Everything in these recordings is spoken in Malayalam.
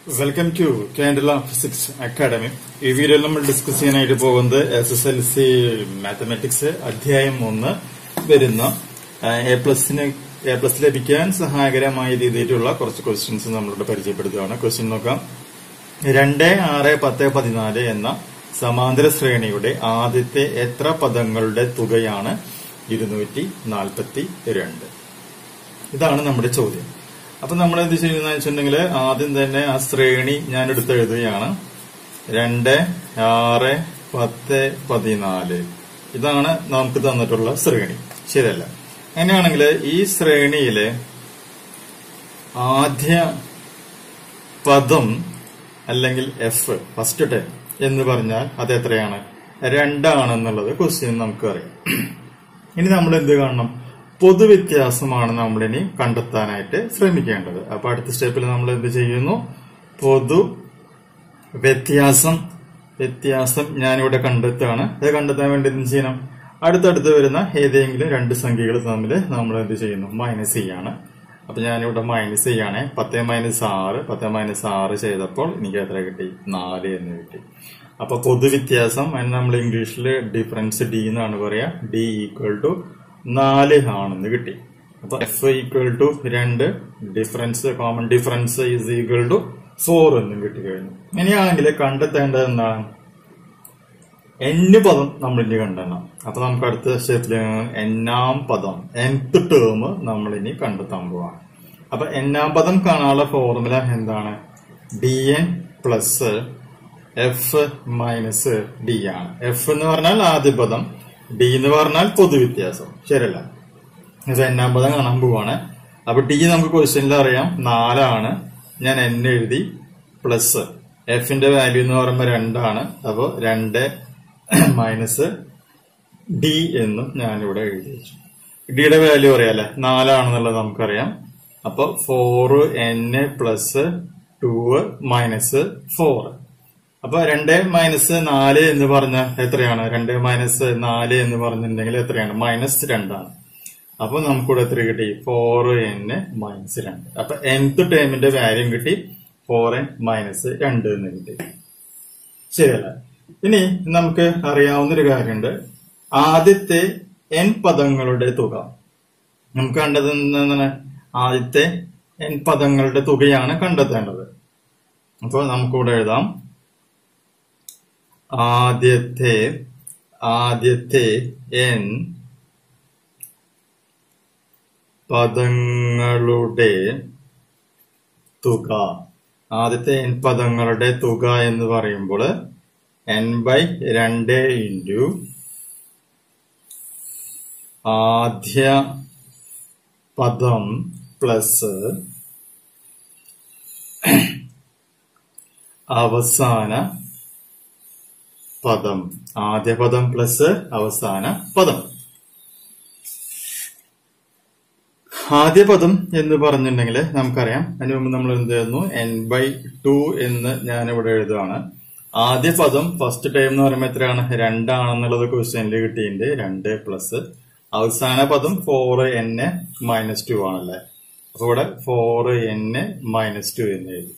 welcome to Kerala physics academy ഈ വീഡിയോയിൽ നമ്മൾ ഡിസ്കസ് ചെയ്യാനായിട്ട് പോകുന്നത് S S L C mathematics അധ്യായം ഒന്ന് വരുന്ന എ പ്ലസിന് എ പ്ലസ് ലഭിക്കാൻ സഹായകരമായ രീതിയിലുള്ള കുറച്ച് ക്വസ്റ്റ്യൻസ് നമ്മളിവിടെ പരിചയപ്പെടുത്തുകയാണ് ക്വസ്റ്റ്യൻ നോക്കാം രണ്ട് ആറ് പത്ത് പതിനാല് എന്ന സമാന്തര ശ്രേണിയുടെ ആദ്യത്തെ എത്ര പദങ്ങളുടെ തുകയാണ് ഇരുന്നൂറ്റി നാൽപ്പത്തി രണ്ട് ഇതാണ് നമ്മുടെ ചോദ്യം അപ്പൊ നമ്മൾ എന്ത് ചെയ്യുന്ന വെച്ചിട്ടുണ്ടെങ്കിൽ ആദ്യം തന്നെ ആ ശ്രേണി ഞാൻ എടുത്ത് എഴുതുകയാണ് രണ്ട് ആറ് പത്ത് പതിനാല് ഇതാണ് നമുക്ക് തന്നിട്ടുള്ള ശ്രേണി ശരിയല്ല അങ്ങനെയാണെങ്കിൽ ഈ ശ്രേണിയിലെ ആദ്യ പദം അല്ലെങ്കിൽ എഫ് ഫസ്റ്റ് ടൈം എന്ന് പറഞ്ഞാൽ അത് എത്രയാണ് രണ്ടാണെന്നുള്ളത് ക്വസ്റ്റ്യൻ നമുക്ക് അറിയാം ഇനി നമ്മൾ എന്ത് കാണണം പൊതുവ്യത്യാസമാണ് നമ്മളിനി കണ്ടെത്താനായിട്ട് ശ്രമിക്കേണ്ടത് അപ്പൊ അടുത്ത സ്റ്റെപ്പിൽ നമ്മൾ എന്ത് ചെയ്യുന്നു പൊതു വ്യത്യാസം വ്യത്യാസം ഞാനിവിടെ കണ്ടെത്താണ് അത് കണ്ടെത്താൻ വേണ്ടി എന്ത് ചെയ്യണം അടുത്തടുത്ത് വരുന്ന ഏതെങ്കിലും രണ്ട് സംഖ്യകൾ തമ്മിൽ നമ്മൾ എന്ത് ചെയ്യുന്നു മൈനസ് ചെയ്യാണ് അപ്പൊ ഞാനിവിടെ മൈനസ് ചെയ്യാണ് പത്ത് മൈനസ് ആറ് പത്ത് മൈനസ് ആറ് ചെയ്തപ്പോൾ എനിക്ക് എത്ര കിട്ടി നാല് എന്ന് കിട്ടി അപ്പൊ പൊതുവ്യത്യാസം അതിന് നമ്മൾ ഇംഗ്ലീഷിൽ ഡിഫറൻസ് ഡി എന്നാണ് പറയാ ഡി ഈക്വൽ ടു നാല് ആണെന്ന് കിട്ടി അപ്പൊ എഫ് ഈക്വൽ ടു രണ്ട് difference common difference is equal to four എന്നും കിട്ടി കഴിഞ്ഞു ഇനിയാണെങ്കിൽ കണ്ടെത്തേണ്ടത് എന്താണ് എന് പദം നമ്മൾ ഇനി കണ്ടെത്തണം അപ്പൊ നമുക്ക് അടുത്ത സ്റ്റെപ്പിൽ എന്നാം പദം nth ടേം നമ്മൾ ഇനി കണ്ടെത്താൻ പോവാണ് അപ്പൊ എന്നാം പദം കാണാനുള്ള ഫോർമുല എന്താണ് d n plus f minus d ആണ് എഫ് എന്ന് പറഞ്ഞാൽ ആദ്യ പദം ഡി എന്ന് പറഞ്ഞാൽ പൊതുവ്യത്യാസം ശരിയല്ല ഇത് എന്നാം പദം കാണാൻ പോവാണ് അപ്പൊ ഡി നമുക്ക് ക്വസ്റ്റ്യനിൽ അറിയാം നാലാണ് ഞാൻ എൻ എഴുതി പ്ലസ് എഫിന്റെ വാല്യൂ എന്ന് പറയുമ്പോൾ രണ്ടാണ് അപ്പോ രണ്ട് മൈനസ് ഡി എന്നും ഞാനിവിടെ എഴുതി വെച്ചു ഡിയുടെ വാല്യൂ അറിയാലേ നാലാണെന്നുള്ളത് നമുക്കറിയാം അപ്പൊ four n plus two minus four അപ്പൊ രണ്ട് മൈനസ് നാല് എന്ന് പറഞ്ഞാൽ എത്രയാണ് രണ്ട് മൈനസ് നാല് എന്ന് പറഞ്ഞിട്ടുണ്ടെങ്കിൽ എത്രയാണ് മൈനസ് രണ്ടാണ് അപ്പൊ നമുക്കിവിടെ എത്ര കിട്ടി ഫോർ എൻ മൈനസ് രണ്ട് അപ്പൊ nth ടേമിന്റെ വാല്യൂ കിട്ടി ഫോർ എൻ മൈനസ് രണ്ട് എന്ന് കിട്ടി ശരിയല്ല ഇനി നമുക്ക് അറിയാവുന്നൊരു കാര്യമുണ്ട് ആദ്യത്തെ എൻ പദങ്ങളുടെ തുക നമുക്ക് കണ്ടത് എന്താണ് ആദ്യത്തെ എൻ പദങ്ങളുടെ തുകയാണ് കണ്ടെത്തേണ്ടത് അപ്പോൾ നമുക്കിവിടെ എഴുതാം ആദ്യത്തെ ആദ്യത്തെ എൻ പദങ്ങളുടെ തുക ആദ്യത്തെ എൻ പദങ്ങളുടെ തുക എന്ന് പറയുമ്പോൾ എൻ ബൈ രണ്ട് ഇൻറ്റു ആദ്യ പദം പ്ലസ് അവസാന പദം ആദ്യ പദം പ്ലസ് അവസാന പദം ആദ്യ പദം എന്ന് പറഞ്ഞിട്ടുണ്ടെങ്കിൽ നമുക്കറിയാം അതിന് മുമ്പ് നമ്മൾ എന്ത് ചെയ്യുന്നു എൻ ബൈ ടു എന്ന് ഞാൻ ഇവിടെ എഴുതുകയാണ് ആദ്യ പദം ഫസ്റ്റ് ടൈം എന്ന് പറയുമ്പോൾ എത്രയാണ് രണ്ടാണെന്നുള്ളത് ക്വസ്റ്റ്യനിൽ കിട്ടിയിട്ടുണ്ട് രണ്ട് പ്ലസ് അവസാന പദം ഫോർ എൻ മൈനസ് ടു ആണല്ലേ അപ്പൊ ഇവിടെ ഫോർ എൻ മൈനസ് ടു എന്ന് എഴുതി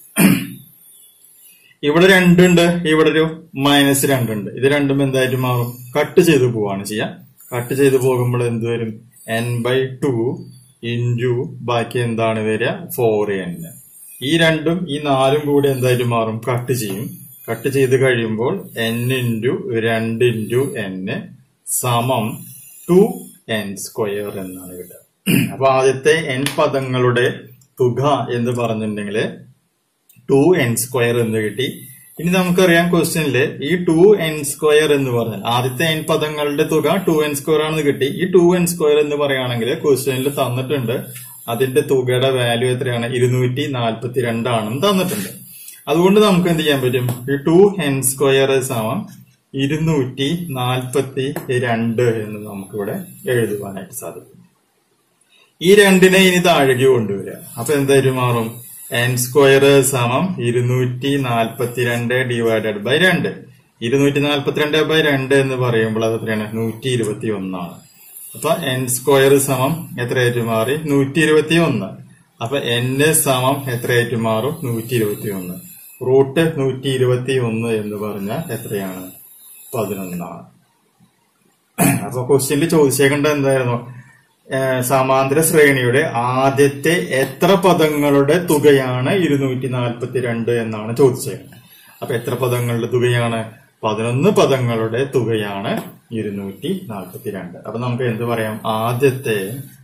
ഇവിടെ രണ്ടുണ്ട് ഇവിടെ ഒരു മൈനസ് രണ്ടുണ്ട് ഇത് രണ്ടും എന്തായിട്ട് മാറും കട്ട് ചെയ്ത് പോവാണ് ചെയ്യാം കട്ട് ചെയ്ത് പോകുമ്പോൾ എന്ത് വരും എൻ ബൈ ടു ഇൻറ്റു ബാക്കി എന്താണ് വരിക ഫോർ എൻ ഈ രണ്ടും ഈ നാലും കൂടി എന്തായിട്ട് മാറും കട്ട് ചെയ്യും കട്ട് ചെയ്ത് കഴിയുമ്പോൾ എൻ ഇൻറ്റു രണ്ട് ഇൻറ്റു എൻ സമം ടു എൻ സ്ക്വയർ എന്നാണ് കിട്ടുക അപ്പൊ ആദ്യത്തെ എൻ പദങ്ങളുടെ തുക എന്ന് പറഞ്ഞിട്ടുണ്ടെങ്കിൽ ടു എൻ സ്ക്വയർ എന്ന് കിട്ടി ഇനി നമുക്കറിയാം ക്വസ്റ്റ്യനിൽ ഈ ടു എൻ സ്ക്വയർ എന്ന് പറഞ്ഞാൽ ആദ്യത്തെ എൻ പദങ്ങളുടെ തുക ടു എൻ സ്ക്വയർ ആണെന്ന് കിട്ടി ഈ ടു എൻ സ്ക്വയർ എന്ന് പറയുകയാണെങ്കിൽ ക്വസ്റ്റ്യനിൽ തന്നിട്ടുണ്ട് അതിന്റെ തുകയുടെ വാല്യൂ എത്രയാണ് ഇരുന്നൂറ്റി നാൽപ്പത്തി രണ്ടാണെന്ന് തന്നിട്ടുണ്ട് അതുകൊണ്ട് നമുക്ക് എന്ത് ചെയ്യാൻ പറ്റും ഈ ടു എൻ സ്ക്വയർ സമം ഇരുന്നൂറ്റി നാൽപ്പത്തി രണ്ട് എന്ന് നമുക്കിവിടെ എഴുതുവാനായിട്ട് സാധിക്കും ഈ രണ്ടിനെ ഇനി താഴേക്ക് കൊണ്ടുവരിക അപ്പൊ എന്തായാലും മാറും എൻ സ്ക്വയർ സമം ഇരുന്നൂറ്റി നാൽപ്പത്തിരണ്ട് ഡിവൈഡഡ് ബൈ രണ്ട് ഇരുന്നൂറ്റി നാൽപ്പത്തിരണ്ട് ബൈ രണ്ട് എന്ന് പറയുമ്പോൾ അത് എത്രയാണ് നൂറ്റി ഇരുപത്തി ഒന്നാണ് അപ്പൊ എൻ സ്ക്വയർ സമം എത്രയായിട്ട് മാറി നൂറ്റി ഇരുപത്തി ഒന്ന് അപ്പൊ n സമം എത്രയായിട്ട് മാറും നൂറ്റി ഇരുപത്തി ഒന്ന് റൂട്ട് നൂറ്റി ഇരുപത്തി ഒന്ന് എന്ന് പറഞ്ഞാൽ എത്രയാണ് പതിനൊന്നാണ് അപ്പൊ ക്വസ്റ്റ്യനിൽ ചോദിച്ചേക്കേണ്ടത് എന്തായിരുന്നു ഏഹ് സമാന്തര ശ്രേണിയുടെ ആദ്യത്തെ എത്ര പദങ്ങളുടെ തുകയാണ് ഇരുന്നൂറ്റി നാൽപ്പത്തി രണ്ട് എന്നാണ് ചോദിച്ചേക്കുന്നത് അപ്പൊ എത്ര പദങ്ങളുടെ തുകയാണ് പതിനൊന്ന് പദങ്ങളുടെ തുകയാണ് ഇരുന്നൂറ്റി നാൽപ്പത്തി രണ്ട് അപ്പൊ നമുക്ക് എന്ത് പറയാം ആദ്യത്തെ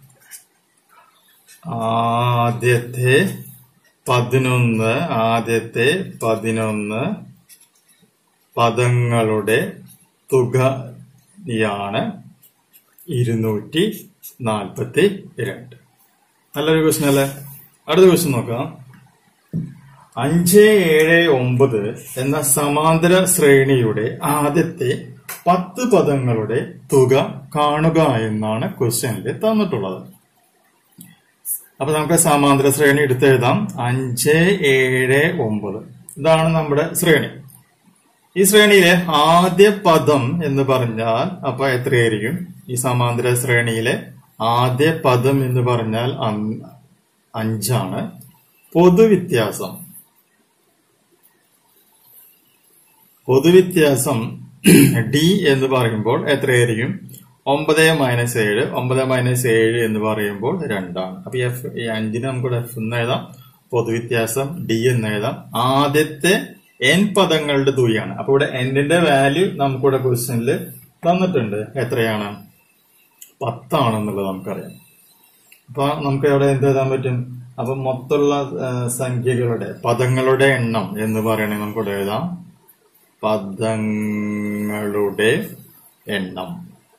ആദ്യത്തെ പതിനൊന്ന് ആദ്യത്തെ പതിനൊന്ന് പദങ്ങളുടെ തുകയാണ് ഇരുന്നൂറ്റി നാൽപ്പത്തി രണ്ട് നല്ലൊരു ക്വസ്റ്റ്യൻ അല്ലേ അടുത്ത ക്വസ്റ്റ്യൻ നോക്കാം അഞ്ച് ഏഴ് ഒമ്പത് എന്ന സമാന്തര ശ്രേണിയുടെ ആദ്യത്തെ പത്ത് പദങ്ങളുടെ തുക കാണുക എന്നാണ് ക്വസ്റ്റ്യനിൽ തന്നിട്ടുള്ളത് അപ്പൊ നമുക്ക് സമാന്തര ശ്രേണി എടുത്തെഴുതാം അഞ്ച് ഏഴ് ഒമ്പത് ഇതാണ് നമ്മുടെ ശ്രേണി ഈ ശ്രേണിയിലെ ആദ്യ പദം എന്ന് പറഞ്ഞാൽ അപ്പൊ എത്രയായിരിക്കും ഈ സമാന്തര ശ്രേണിയിലെ ആദ്യ പദം എന്ന് പറഞ്ഞാൽ അം- അഞ്ചാണ് പൊതുവ്യത്യാസം പൊതുവ്യത്യാസം ഡി എന്ന് പറയുമ്പോൾ എത്രയായിരിക്കും ഒമ്പത് മൈനസ് ഏഴ് ഒമ്പത് മൈനസ് ഏഴ് എന്ന് പറയുമ്പോൾ രണ്ടാണ് അപ്പൊ ഈ എഫ് ഈ അഞ്ചിന് നമുക്കിവിടെ എഫ് എന്ന് എഴുതാം പൊതുവ്യത്യാസം ഡി എന്ന് എഴുതാം ആദ്യത്തെ എൻ പദങ്ങളുടെ തുകയാണ് അപ്പൊ ഇവിടെ എന്നിന്റെ വാല്യൂ നമുക്കിവിടെ ക്വസ്റ്റ്യനിൽ തന്നിട്ടുണ്ട് എത്രയാണ് പത്താണെന്നുള്ളത് നമുക്കറിയാം അപ്പൊ നമുക്ക് ഇവിടെ എന്ത് എഴുതാൻ പറ്റും അപ്പൊ മൊത്തമുള്ള ആ, സംഖ്യകളുടെ പദങ്ങളുടെ എണ്ണം എന്ന് പറയണെങ്കിൽ നമുക്കിവിടെ എഴുതാം പദങ്ങളുടെ എണ്ണം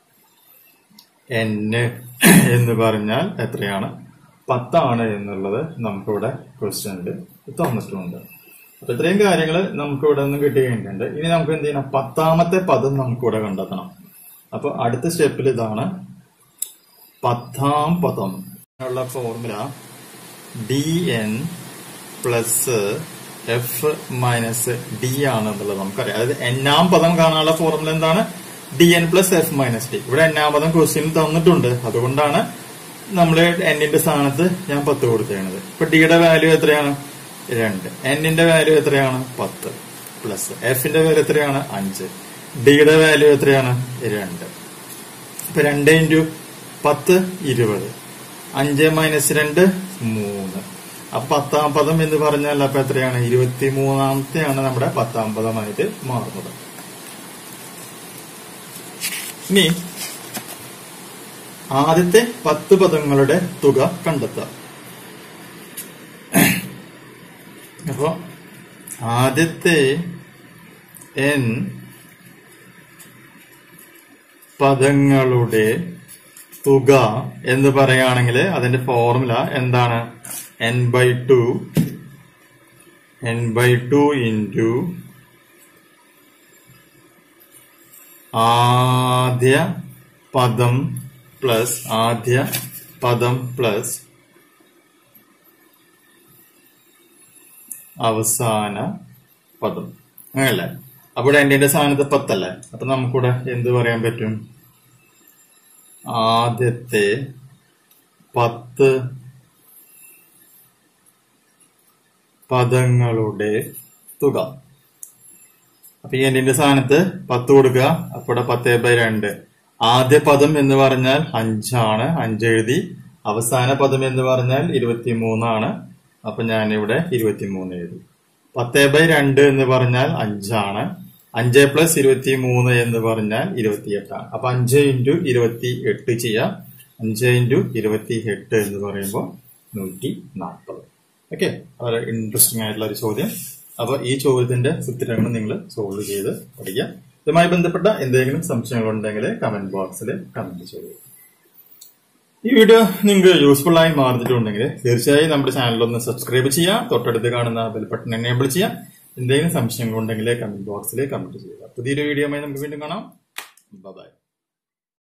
എന്ന് എന്ന് പറഞ്ഞാൽ എത്രയാണ് പത്താണ് എന്നുള്ളത് നമുക്കിവിടെ ക്വസ്റ്റ്യനിൽ തന്നിട്ടുമുണ്ട് അപ്പൊ ഇത്രയും കാര്യങ്ങൾ നമുക്ക് ഇവിടെ നിന്ന് കിട്ടി കഴിഞ്ഞിട്ടുണ്ട് ഇനി നമുക്ക് എന്ത് ചെയ്യണം പത്താമത്തെ പദം നമുക്കിവിടെ കണ്ടെത്തണം അപ്പൊ അടുത്ത സ്റ്റെപ്പിൽ ഇതാണ് പത്താം പദം ഉള്ള formula d n plus f minus d ആണ് എന്നുള്ളത് നമുക്കറിയാം അതായത് എണ്ണാം പദം കാണാനുള്ള ഫോർമുല എന്താണ് d n plus f minus d ഇവിടെ എണ്ണാം പദം ക്വസ്റ്റ്യൻ തന്നിട്ടുണ്ട് അതുകൊണ്ടാണ് നമ്മൾ എന്നിന്റെ സ്ഥാനത്ത് ഞാൻ പത്ത് കൊടുത്തേണത് ഇപ്പൊ ഡിയുടെ വാല്യൂ എത്രയാണ് രണ്ട് എന്നിന്റെ വാല്യൂ എത്രയാണ് പത്ത് പ്ലസ് എഫിന്റെ വാല്യൂ എത്രയാണ് അഞ്ച് ഡിയുടെ വാല്യൂ എത്രയാണ് രണ്ട് ഇപ്പൊ രണ്ട് ഇൻറ്റു പത്ത് ഇരുപത് അഞ്ച് മൈനസ് രണ്ട് മൂന്ന് അപ്പൊ പത്താം പദം എന്ന് പറഞ്ഞാൽ അപ്പൊ എത്രയാണ് ഇരുപത്തി മൂന്നാമത്തെയാണ് നമ്മുടെ പത്താം പദമായിട്ട് മാറുന്നത് ഇനി ആദ്യത്തെ പത്ത് പദങ്ങളുടെ തുക കണ്ടെത്താം അപ്പൊ ആദ്യത്തെ എൻ പദങ്ങളുടെ തുക എന്ന് പറയുകയാണെങ്കിൽ അതിന്റെ ഫോർമുല എന്താണ് n by two n by two into ആദ്യ പദം പ്ലസ് ആദ്യ പദം പ്ലസ് അവസാന പദം അങ്ങനല്ലേ അപ്പോൾ എന്റെ സ്ഥാനത്ത് പത്തല്ലേ അപ്പൊ നമുക്കിവിടെ എന്ത് പറയാൻ പറ്റും ആദ്യത്തെ പത്ത് പദങ്ങളുടെ തുക അപ്പൊ ഈ എന്റെ സ്ഥാനത്ത് പത്ത് കൊടുക്കുക അപ്പൊ ഇവിടെ പത്ത് ബൈ രണ്ട് ആദ്യ പദം എന്ന് പറഞ്ഞാൽ അഞ്ചാണ് അഞ്ച് എഴുതി അവസാന പദം എന്ന് പറഞ്ഞാൽ ഇരുപത്തിമൂന്നാണ് അപ്പൊ ഞാനിവിടെ ഇരുപത്തിമൂന്ന് എഴുതി പത്ത് ബൈ രണ്ട് എന്ന് പറഞ്ഞാൽ അഞ്ചാണ് അഞ്ച് പ്ലസ് ഇരുപത്തി മൂന്ന് എന്ന് പറഞ്ഞാൽ ഇരുപത്തിയെട്ടാണ് അപ്പൊ അഞ്ച് ഇൻറ്റു ഇരുപത്തി എട്ട് ചെയ്യാം അഞ്ച് ഇൻറ്റു ഇരുപത്തി എട്ട് എന്ന് പറയുമ്പോൾ നൂറ്റി നാൽപ്പത് ഓക്കെ വളരെ ഇൻട്രസ്റ്റിംഗ് ആയിട്ടുള്ള ഒരു ചോദ്യം അപ്പൊ ഈ ചോദ്യത്തിന്റെ ഉത്തരങ്ങൾ നിങ്ങൾ സോൾവ് ചെയ്ത് പഠിക്കുക ഇതുമായി ബന്ധപ്പെട്ട എന്തെങ്കിലും സംശയങ്ങളുണ്ടെങ്കിൽ കമന്റ് ബോക്സിൽ കമന്റ് ചെയ്യുക ഈ വീഡിയോ നിങ്ങൾക്ക് യൂസ്ഫുൾ ആയി മാറിയിട്ടുണ്ടെങ്കിൽ തീർച്ചയായും നമ്മുടെ ചാനൽ ഒന്ന് സബ്സ്ക്രൈബ് ചെയ്യുക തൊട്ടടുത്ത് കാണുന്ന ബെൽ ബട്ടൺ എനേബിൾ ചെയ്യാം എന്തെങ്കിലും സംശയങ്ങളുണ്ടെങ്കിൽ കമന്റ് ബോക്സിൽ കമന്റ് ചെയ്യുക പുതിയൊരു വീഡിയോയുമായി നമുക്ക് വീണ്ടും കാണാം ബൈ